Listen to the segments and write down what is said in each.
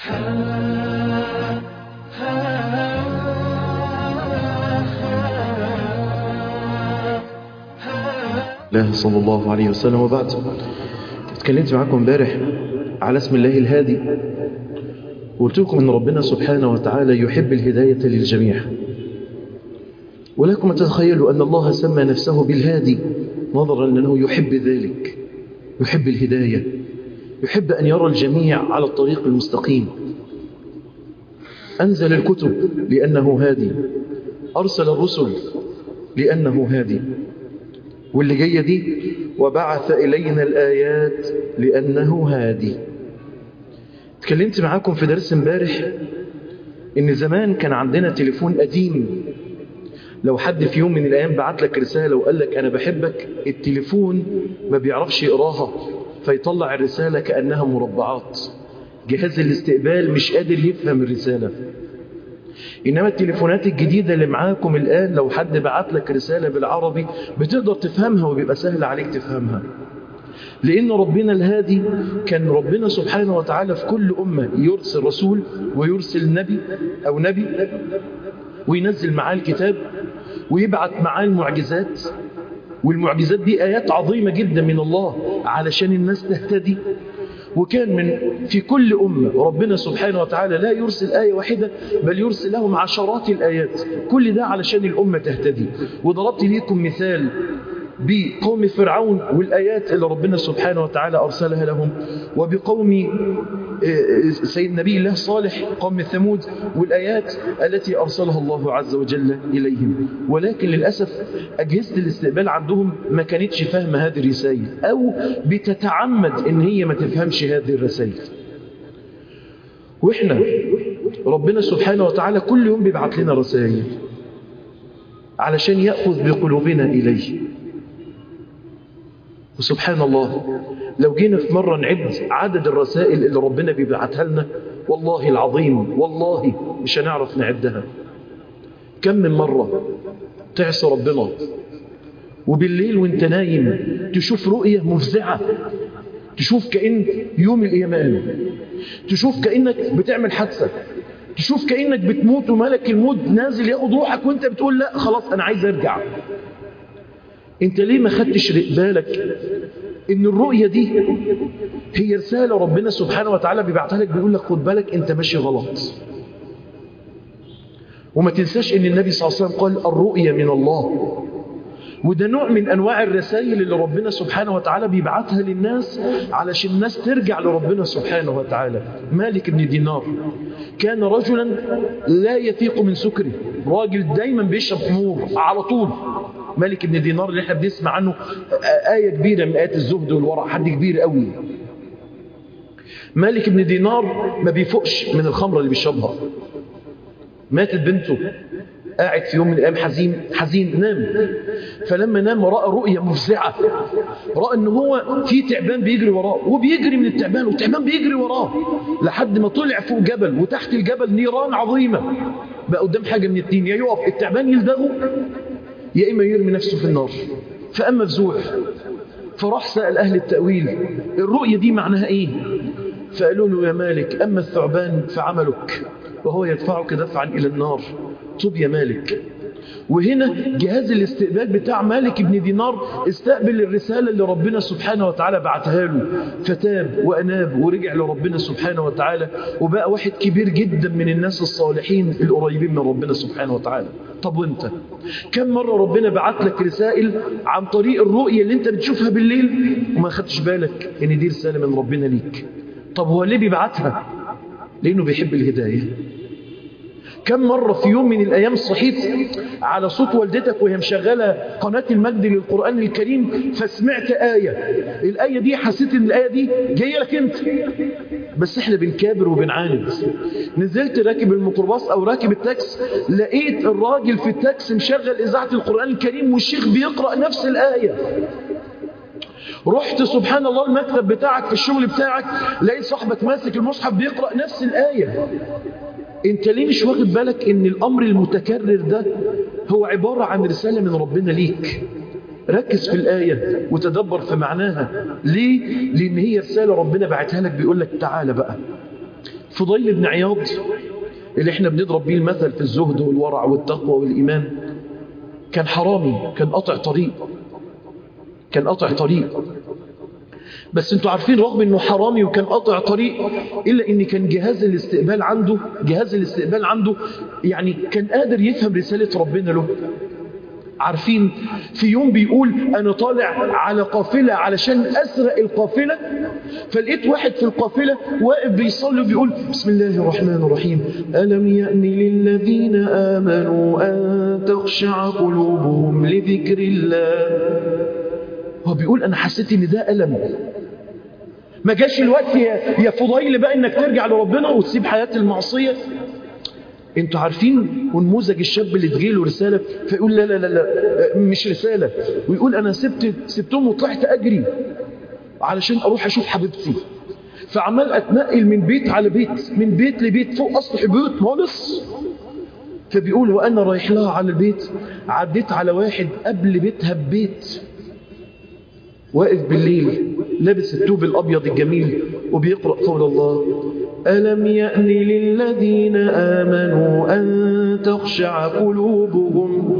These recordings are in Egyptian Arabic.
الله صلى الله عليه وسلم وبعد اتكلمت معاكم امبارح على اسم الله الهادي وقلت لكم ان ربنا سبحانه وتعالى يحب الهداية للجميع ولكم تتخيلوا أن الله سمى نفسه بالهادي نظرا لأنه يحب ذلك يحب الهداية يحب أن يرى الجميع على الطريق المستقيم أنزل الكتب لأنه هادي أرسل الرسل لأنه هادي واللي جاية دي وبعث إلينا الآيات لأنه هادي اتكلمت معاكم في درس امبارح إن زمان كان عندنا تليفون قديم لو حد في يوم من الأيام بعت لك رسالة وقال لك أنا بحبك التليفون ما بيعرفش يقراها فيطلع الرسالة كأنها مربعات جهاز الاستقبال مش قادر يفهم الرسالة إنما التليفونات الجديدة اللي معاكم الآن لو حد بعت لك رسالة بالعربي بتقدر تفهمها وبيبقى سهل عليك تفهمها لأن ربنا الهادي كان ربنا سبحانه وتعالى في كل أمة يرسل رسول ويرسل نبي أو نبي وينزل معاه الكتاب ويبعت معاه المعجزات والمعجزات دي آيات عظيمة جدا من الله علشان الناس تهتدي وكان من في كل أمة ربنا سبحانه وتعالى لا يرسل آية واحدة بل يرسل لهم عشرات الآيات كل ده علشان الأمة تهتدي وضربت ليكم مثال بقوم فرعون والآيات اللي ربنا سبحانه وتعالى أرسلها لهم وبقوم سيد نبي الله صالح قوم ثمود والآيات التي أرسلها الله عز وجل إليهم ولكن للأسف أجهزة الاستقبال عندهم ما كانتش فاهمة هذه الرسائل أو بتتعمد إن هي ما تفهمش هذه الرسائل وإحنا ربنا سبحانه وتعالى كل يوم بيبعت لنا رسائل علشان يأخذ بقلوبنا إليه وسبحان الله لو جينا في مرة نعد عدد الرسائل اللي ربنا بيبعتها لنا والله العظيم والله مش هنعرف نعدها كم من مرة تعصي ربنا وبالليل وانت نايم تشوف رؤية مفزعة تشوف كأن يوم القيامة تشوف كأنك بتعمل حادثة تشوف كأنك بتموت وملك الموت نازل ياخد روحك وانت بتقول لا خلاص انا عايز ارجع انت ليه ما خدتش بالك ان الرؤية دي هي رسالة ربنا سبحانه وتعالى بيبعتها لك بيقول لك خد بالك انت ماشي غلط وما تنساش ان النبي صلى الله عليه وسلم قال الرؤية من الله وده نوع من أنواع الرسائل اللي ربنا سبحانه وتعالى بيبعتها للناس علشان الناس ترجع لربنا سبحانه وتعالى مالك بن دينار كان رجلا لا يفيق من سكره راجل دايما بيشرب خمور على طول مالك بن دينار اللي احنا بنسمع عنه آية كبيرة من آيات الزهد والورع حد كبير قوي مالك بن دينار ما بيفقش من الخمرة اللي بيشربها ماتت بنته قاعد في يوم من الأيام حزين حزين نام فلما نام رأى رؤية مفزعة رأى أنه هو في تعبان بيجري وراه وبيجري من التعبان والتعبان بيجري وراه لحد ما طلع فوق جبل وتحت الجبل نيران عظيمة بقى قدام حاجة من التين يا يقف التعبان يلدغه يا إما يرمي نفسه في النار فأما فزوع فراح سأل أهل التأويل الرؤية دي معناها إيه فقالوا له يا مالك أما الثعبان فعملك وهو يدفعك دفعا إلى النار طب يا مالك وهنا جهاز الاستقبال بتاع مالك بن دينار استقبل الرسالة اللي ربنا سبحانه وتعالى بعتها له فتاب وأناب ورجع لربنا سبحانه وتعالى وبقى واحد كبير جدا من الناس الصالحين القريبين من ربنا سبحانه وتعالى طب وانت كم مرة ربنا بعت لك رسائل عن طريق الرؤية اللي انت بتشوفها بالليل وما خدتش بالك ان دي رسالة من ربنا ليك طب هو ليه بيبعتها لانه بيحب الهداية كم مرة في يوم من الأيام صحيت على صوت والدتك وهي مشغلة قناة المجد للقرآن الكريم فسمعت آية الآية دي حسيت إن الآية دي جاية لك أنت بس إحنا بنكابر وبنعاند نزلت راكب الميكروباص أو راكب التاكس لقيت الراجل في التاكس مشغل إذاعة القرآن الكريم والشيخ بيقرأ نفس الآية رحت سبحان الله المكتب بتاعك في الشغل بتاعك لقيت صاحبك ماسك المصحف بيقرأ نفس الآية انت ليه مش واخد بالك ان الامر المتكرر ده هو عبارة عن رسالة من ربنا ليك ركز في الآية وتدبر في معناها ليه؟ لأن هي رسالة ربنا بعتها لك بيقول لك تعالى بقى فضيل بن عياض اللي احنا بنضرب بيه المثل في الزهد والورع والتقوى والإيمان كان حرامي كان قطع طريق كان قطع طريق بس انتوا عارفين رغم انه حرامي وكان قاطع طريق الا ان كان جهاز الاستقبال عنده جهاز الاستقبال عنده يعني كان قادر يفهم رسالة ربنا له عارفين في يوم بيقول انا طالع على قافلة علشان اسرق القافلة فلقيت واحد في القافلة واقف بيصلي وبيقول بسم الله الرحمن الرحيم ألم يأن للذين آمنوا أن تخشع قلوبهم لذكر الله هو بيقول انا حسيت ان ده ألم ما جاش الوقت يا, يا فضيل بقى انك ترجع لربنا وتسيب حياة المعصية انتوا عارفين ونموذج الشاب اللي تجيله رسالة فيقول لا لا لا لا مش رسالة ويقول انا سبت سبتهم وطلعت اجري علشان اروح اشوف حبيبتي فعمال اتنقل من بيت على بيت من بيت لبيت فوق اسطح بيوت خالص فبيقول وانا رايح لها على البيت عديت على واحد قبل بيتها ببيت واقف بالليل لابس التوب الأبيض الجميل وبيقرأ قول الله ألم يأن للذين آمنوا أن تخشع قلوبهم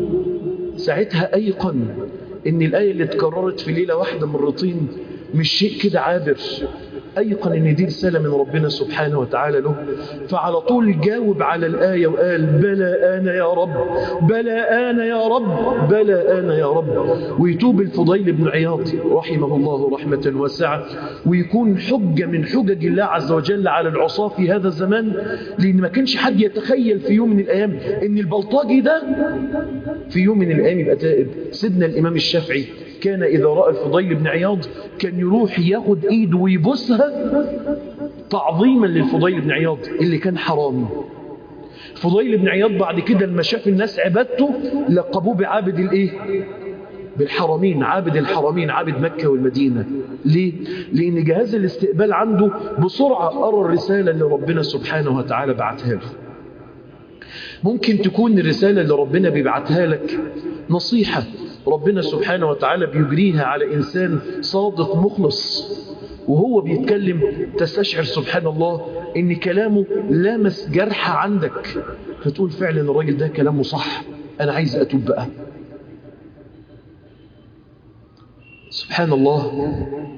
ساعتها أيقن إن الآية اللي اتكررت في ليلة واحدة مرتين مش شيء كده عابر أيقن إن دي رسالة من ربنا سبحانه وتعالى له فعلى طول جاوب على الآية وقال بلى أنا يا رب بلى أنا يا رب بلى أنا يا رب ويتوب الفضيل بن عياض رحمه الله رحمة واسعة ويكون حجة من حجج الله عز وجل على العصاة في هذا الزمان لأن ما كانش حد يتخيل في يوم من الأيام إن البلطجي ده في يوم من الأيام يبقى تائب سيدنا الإمام الشافعي كان إذا رأى الفضيل بن عياض كان يروح ياخد إيده ويبوسها تعظيما للفضيل بن عياض اللي كان حرامي فضيل بن عياض بعد كده لما شاف الناس عبادته لقبوه بعابد الايه بالحرمين عابد الحرمين عابد مكة والمدينة ليه؟ لأن جهاز الاستقبال عنده بسرعة قرى الرسالة اللي ربنا سبحانه وتعالى بعتها له ممكن تكون الرسالة اللي ربنا بيبعتها لك نصيحة ربنا سبحانه وتعالى بيجريها على إنسان صادق مخلص وهو بيتكلم تستشعر سبحان الله إن كلامه لامس جرح عندك فتقول فعلا الراجل ده كلامه صح أنا عايز أتوب بقى سبحان الله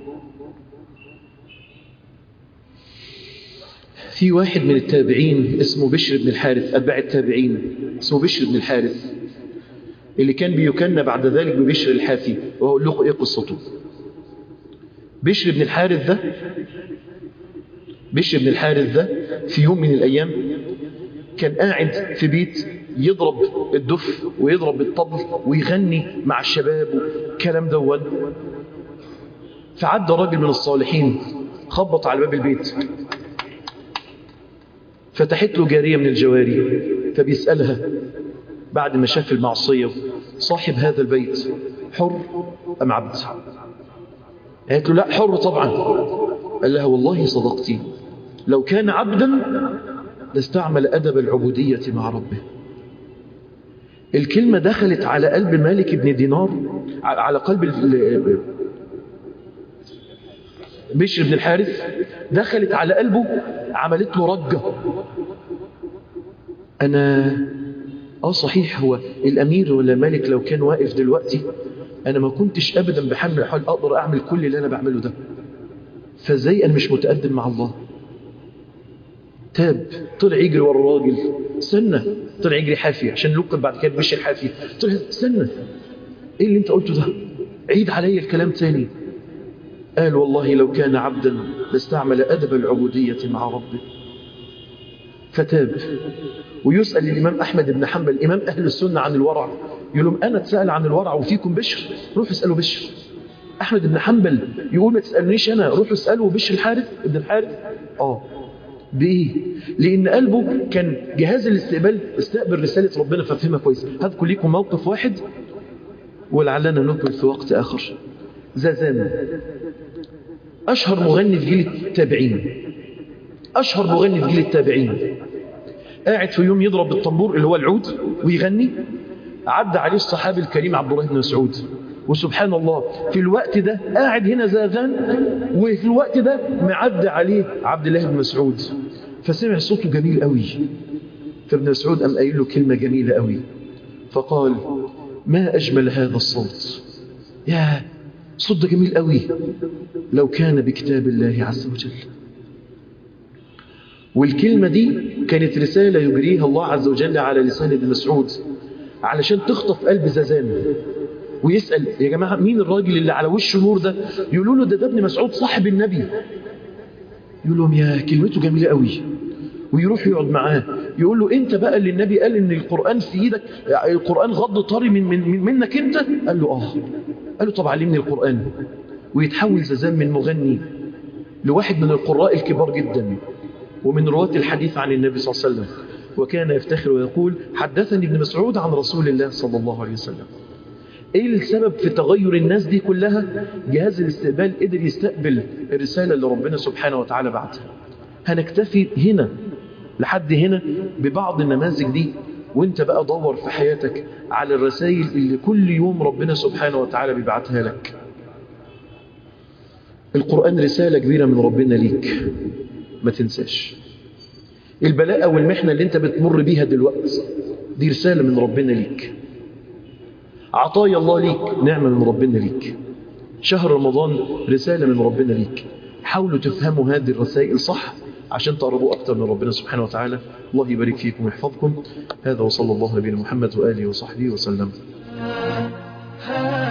في واحد من التابعين اسمه بشر بن الحارث أتباع التابعين اسمه بشر بن الحارث اللي كان بيكنى بعد ذلك ببشر الحافي وأقول لكم إيه قصته بشر بن الحارث ده بشر بن الحارث ده في يوم من الأيام كان قاعد في بيت يضرب الدف ويضرب الطبل ويغني مع الشباب والكلام دون فعدى راجل من الصالحين خبط على باب البيت فتحت له جارية من الجواري فبيسألها بعد ما شاف المعصية صاحب هذا البيت حر أم عبد قالت له لا حر طبعا قال لها والله صدقتي لو كان عبدا لاستعمل أدب العبودية مع ربه الكلمة دخلت على قلب مالك بن دينار على قلب بشر بن الحارث دخلت على قلبه عملت له رجة أنا آه صحيح هو الأمير ولا مالك لو كان واقف دلوقتي أنا ما كنتش أبدا بحمل حال أقدر أعمل كل اللي أنا بعمله ده فازاي أنا مش متقدم مع الله تاب طلع يجري ورا الراجل سنة طلع يجري حافي عشان لقب بعد كده مشي الحافي طلع سنة ايه اللي انت قلته ده عيد علي الكلام تاني قال والله لو كان عبدا لاستعمل أدب العبودية مع ربه فتاب ويسأل الإمام أحمد بن حنبل إمام أهل السنة عن الورع يقول لهم أنا اتسأل عن الورع وفيكم بشر روحوا اسألوا بشر أحمد بن حنبل يقول ما تسألنيش أنا روحوا اسألوا بشر الحارث ابن الحارث آه بإيه؟ لأن قلبه كان جهاز الاستقبال استقبل رسالة ربنا ففهمها كويس هذكر لكم موقف واحد ولعلنا نكمل في وقت آخر زازان أشهر مغني في جيل التابعين أشهر مغني في جيل التابعين قاعد في يوم يضرب بالطنبور اللي هو العود ويغني عدى عليه الصحابي الكريم عبد الله بن مسعود وسبحان الله في الوقت ده قاعد هنا زازان وفي الوقت ده معدى عليه عبد الله بن مسعود فسمع صوته جميل قوي فابن مسعود قام قايل له كلمة جميلة قوي فقال ما أجمل هذا الصوت يا صوت ده جميل قوي لو كان بكتاب الله عز وجل والكلمة دي كانت رسالة يجريها الله عز وجل على لسان ابن مسعود علشان تخطف قلب زازان ويسأل يا جماعة مين الراجل اللي على وشه نور ده يقولوا له ده ده ابن مسعود صاحب النبي يقول لهم يا كلمته جميلة قوي ويروح يقعد معاه يقول له انت بقى اللي النبي قال ان القرآن في ايدك القرآن غض طري من, من, من منك انت قال له اه قال له طب علمني القرآن ويتحول زازان من مغني لواحد من القراء الكبار جدا ومن رواة الحديث عن النبي صلى الله عليه وسلم وكان يفتخر ويقول حدثني ابن مسعود عن رسول الله صلى الله عليه وسلم ايه السبب في تغير الناس دي كلها جهاز الاستقبال قدر يستقبل الرسالة اللي ربنا سبحانه وتعالى بعتها هنكتفي هنا لحد هنا ببعض النماذج دي وانت بقى دور في حياتك على الرسائل اللي كل يوم ربنا سبحانه وتعالى بيبعتها لك القرآن رسالة كبيرة من ربنا ليك ما تنساش البلاء والمحنة اللي انت بتمر بيها دلوقتي دي رسالة من ربنا ليك عطايا الله ليك نعمة من ربنا ليك شهر رمضان رسالة من ربنا ليك حاولوا تفهموا هذه الرسائل صح عشان تقربوا أكثر من ربنا سبحانه وتعالى الله يبارك فيكم ويحفظكم هذا وصلى الله نبينا محمد وآله وصحبه وسلم